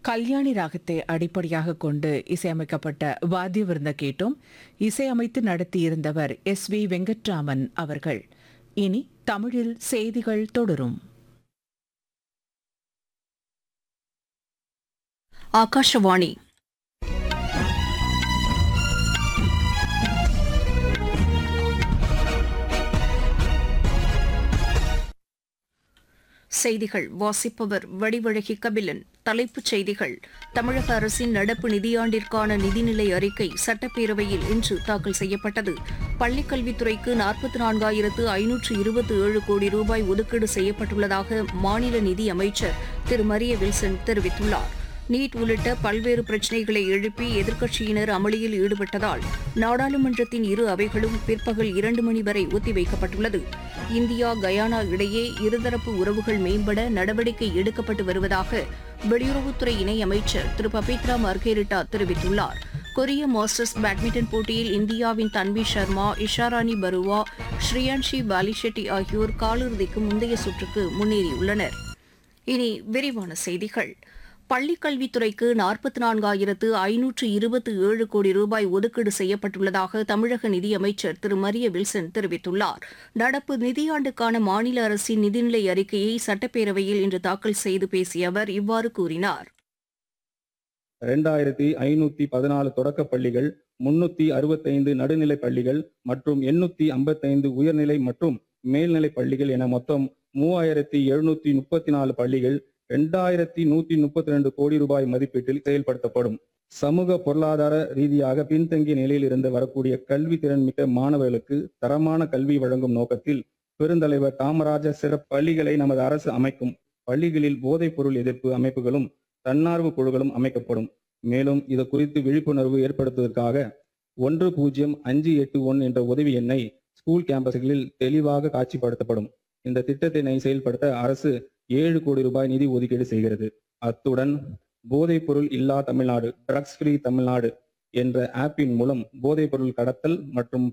கல்யாணி ராகத்தை அடிப்படையாக கொண்டு இசையமைக்கப்பட்ட வாத்திய விருந்த கேட்டோம் இசையமைத்து நடத்தியிருந்தவர் எஸ் வி வெங்கட்ராமன் அவர்கள் இனி தமிழில் செய்திகள் தொடரும் ಆಕಾಶವಾಣಿ செய்திகள் வாசிப்பவர் வடிவழகி கபிலன் தலைப்புச் செய்திகள் தமிழக அரசின் நடப்பு நிதியாண்டிற்கான நிதிநிலை அறிக்கை சட்டப்பேரவையில் இன்று தாக்கல் செய்யப்பட்டது பள்ளிக் கல்வித்துறைக்கு நாற்பத்தி நான்காயிரத்து ஐநூற்று இருபத்தி ஏழு கோடி ரூபாய் ஒதுக்கீடு செய்யப்பட்டுள்ளதாக மாநில நிதி அமைச்சர் திரு மரிய வில்சன் தெரிவித்துள்ளார் நீட் உள்ளிட்ட பல்வேறு பிரச்சினைகளை எழுப்பி எதிர்க்கட்சியினர் அமளியில் ஈடுபட்டதால் நாடாளுமன்றத்தின் இரு அவைகளும் பிற்பகல் இரண்டு மணி வரை ஒத்திவைக்கப்பட்டுள்ளது இந்தியா கயானா இடையே இருதரப்பு உறவுகள் மேம்பட நடவடிக்கை எடுக்கப்பட்டு வருவதாக வெளியுறவுத்துறை இணையமைச்சர் திரு பபித்ரா மர்கேரிட்டா தெரிவித்துள்ளார் கொரிய மாஸ்டர்ஸ் பேட்மிண்டன் போட்டியில் இந்தியாவின் தன்வி சர்மா இஷாராணி பருவா ஸ்ரீயான்ஷி பாலிஷெட்டி ஆகியோர் காலிறுதிக்கு முந்தைய சுற்றுக்கு முன்னேறியுள்ளனர் இனி விரிவான செய்திகள் பள்ளிக் கல்வித்துறைக்கு நாற்பத்தி நான்காயிரத்து ஐநூற்று இருபத்தி ஏழு கோடி ரூபாய் ஒதுக்கீடு செய்யப்பட்டுள்ளதாக தமிழக நிதியமைச்சர் திரு மரிய வில்சன் தெரிவித்துள்ளார் நடப்பு நிதியாண்டுக்கான மாநில அரசின் நிதிநிலை அறிக்கையை சட்டப்பேரவையில் இன்று தாக்கல் செய்து பேசிய அவர் இவ்வாறு கூறினார் ரெண்டாயிரத்தி ஐநூத்தி பதினாலு தொடக்கப் பள்ளிகள் முன்னூத்தி அறுபத்தைந்து நடுநிலை பள்ளிகள் மற்றும் எண்ணூத்தி ஐம்பத்தைந்து உயர்நிலை மற்றும் மேல்நிலை பள்ளிகள் என மொத்தம் மூவாயிரத்தி எழுநூத்தி முப்பத்தி நாலு பள்ளிகள் ரெண்டாயிரத்தி நூத்தி முப்பத்தி ரெண்டு கோடி ரூபாய் மதிப்பீட்டில் செயல்படுத்தப்படும் சமூக பொருளாதார ரீதியாக பின்தங்கிய நிலையில் இருந்து வரக்கூடிய கல்வி திறன் மிக்க மாணவர்களுக்கு தரமான கல்வி வழங்கும் நோக்கத்தில் பெருந்தலைவர் காமராஜர் சிறப்பு பள்ளிகளை நமது அரசு அமைக்கும் பள்ளிகளில் போதைப் பொருள் எதிர்ப்பு அமைப்புகளும் தன்னார்வ குழுக்களும் அமைக்கப்படும் மேலும் இது குறித்து விழிப்புணர்வு ஏற்படுத்துவதற்காக ஒன்று பூஜ்ஜியம் அஞ்சு எட்டு ஒன்று என்ற உதவி எண்ணை ஸ்கூல் கேம்பஸ்களில் தெளிவாக காட்சிப்படுத்தப்படும் இந்த திட்டத்தினை செயல்படுத்த அரசு ஏழு கோடி ரூபாய் நிதி ஒதுக்கீடு செய்கிறது அத்துடன் போதைப் பொருள் இல்லா தமிழ்நாடு ட்ரக்ஸ் ஃப்ரீ தமிழ்நாடு என்ற ஆப்பின் மூலம் போதைப் பொருள் கடத்தல் மற்றும்